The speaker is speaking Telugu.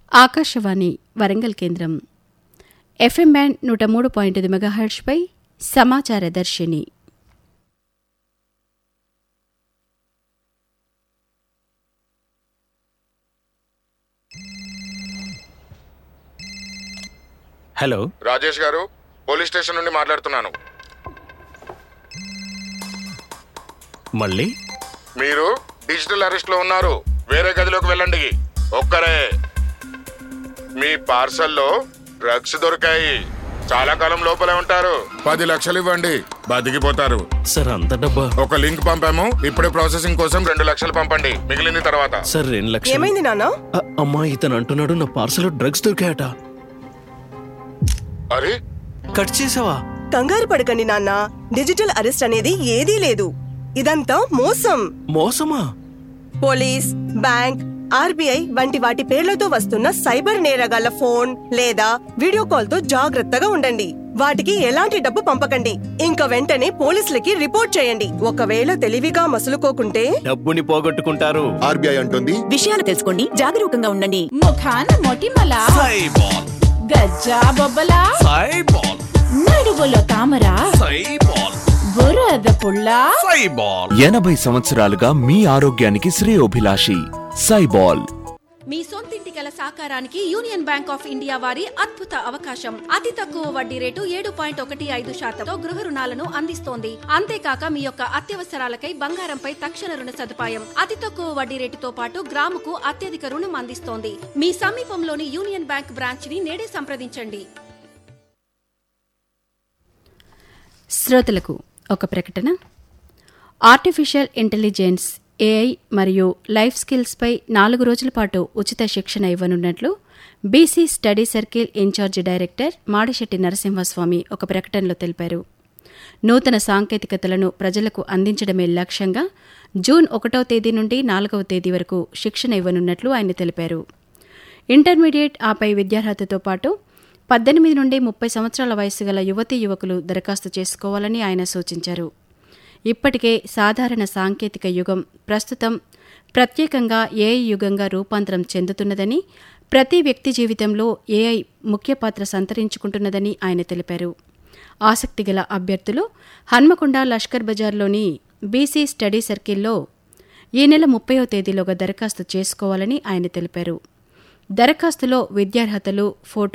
ఆకాశవాణి వరంగల్ కేంద్రం ఎఫ్ఎం బ్యాండ్ నూట మూడు పాయింట్ ఐదు మెగాహెర్ట్స్పై సమాచార దర్శిని హలో రాజేష్ గారు పోలీస్ స్టేషన్ నుండి మాట్లాడుతున్నాను మళ్ళీ మీరు డిజిటల్ అరెస్ట్ లో ఉన్నారు వేరే గదిలోకి వెళ్ళండి ఒక్కరే మీ పార్సల్లో డ్రగ్స్ దొరికాయి చాలా కాలం లోపలే ఉంటారు పది లక్షలు ఇవ్వండి బతికిపోతారు సార్ అంత డబ్బా ఒక లింక్ పంపాము ఇప్పుడే ప్రాసెసింగ్ కోసం రెండు లక్షలు పంపండి మిగిలింది తర్వాత సార్ రెండు లక్షలు ఏమైంది నాన్న అ- అమ్మా ఇతను అంటున్నాడు నా పార్సల్ డ్రగ్స్ దొరికాయట అరే కట్ చేసావా కంగారు పడకండి నాన్న డిజిటల్ అరెస్ట్ అనేది ఏదీ లేదు ఇదంతా మోసం మోసమా పోలీస్ బ్యాంక్ ఆర్బీఐ వంటి వాటి పేర్లతో వస్తున్న సైబర్ నేరగాళ్ల ఫోన్ లేదా వీడియో కాల్ తో జాగ్రత్తగా ఉండండి వాటికి ఎలాంటి డబ్బు పంపకండి ఇంకా వెంటనే పోలీసులకి రిపోర్ట్ చేయండి ఒకవేళ తెలివిగా మసులుకోకుంటే డబ్బుని పోగొట్టుకుంటారు ఆర్బీఐ అంటుంది విషయాలు తెలుసుకోండి జాగరూకంగా ఉండండి ముఖాన మొటిమల గజ్జా బొబ్బల నడుగులో తామర బురద పుల్ల ఎనభై సంవత్సరాలుగా మీ ఆరోగ్యానికి శ్రేయోభిలాషి సైబాల్ మీ సొంతింటి కల సాకారానికి యూనియన్ బ్యాంక్ ఆఫ్ ఇండియా వారి అద్భుత అవకాశం అతి తక్కువ వడ్డీ రేటు ఏడు పాయింట్ ఒకటి ఐదు శాతంతో గృహ రుణాలను అందిస్తోంది అంతేకాక మీ యొక్క అత్యవసరాలకై బంగారంపై తక్షణ రుణ సదుపాయం అతి తక్కువ వడ్డీ రేటుతో పాటు గ్రాముకు అత్యధిక రుణం అందిస్తోంది మీ సమీపంలోని యూనియన్ బ్యాంక్ బ్రాంచ్ ని నేడే సంప్రదించండి శ్రోతలకు ఒక ప్రకటన ఆర్టిఫిషియల్ ఇంటెలిజెన్స్ ఏఐ మరియు లైఫ్ స్కిల్స్పై నాలుగు రోజుల పాటు ఉచిత శిక్షణ ఇవ్వనున్నట్లు BC study circle incharge director Madishetti Narasimhaswamy ఒక ప్రకటనలో తెలిపారు నూతన సాంకేతికతలను ప్రజలకు అందించడమే లక్ష్యంగా జూన్ ఒకటవ తేదీ నుండి నాలుగవ తేదీ వరకు శిక్షణ ఇవ్వనున్నట్లు ఆయన తెలిపారు ఇంటర్మీడియట్ ఆపై విద్యార్హతతో పాటు పద్దెనిమిది నుండి ముప్పై సంవత్సరాల వయసు గల యువతీ యువకులు దరఖాస్తు చేసుకోవాలని ఆయన సూచించారు ఇప్పటికే సాధారణ సాంకేతిక యుగం ప్రస్తుతం ప్రత్యేకంగా ఏఐ యుగంగా రూపాంతరం చెందుతున్నదని ప్రతి వ్యక్తి జీవితంలో ఏఐ ముఖ్య పాత్ర సంతరించుకుంటున్నదని ఆయన తెలిపారు ఆసక్తిగల అభ్యర్థులు హన్మకొండ లష్కర్ బజార్లోని బీసీ స్టడీ సర్కిల్లో ఈ నెల ముప్పయో తేదీలోగా దరఖాస్తు చేసుకోవాలని ఆయన తెలిపారు దరఖాస్తులో విద్యార్హతలు ఫోటో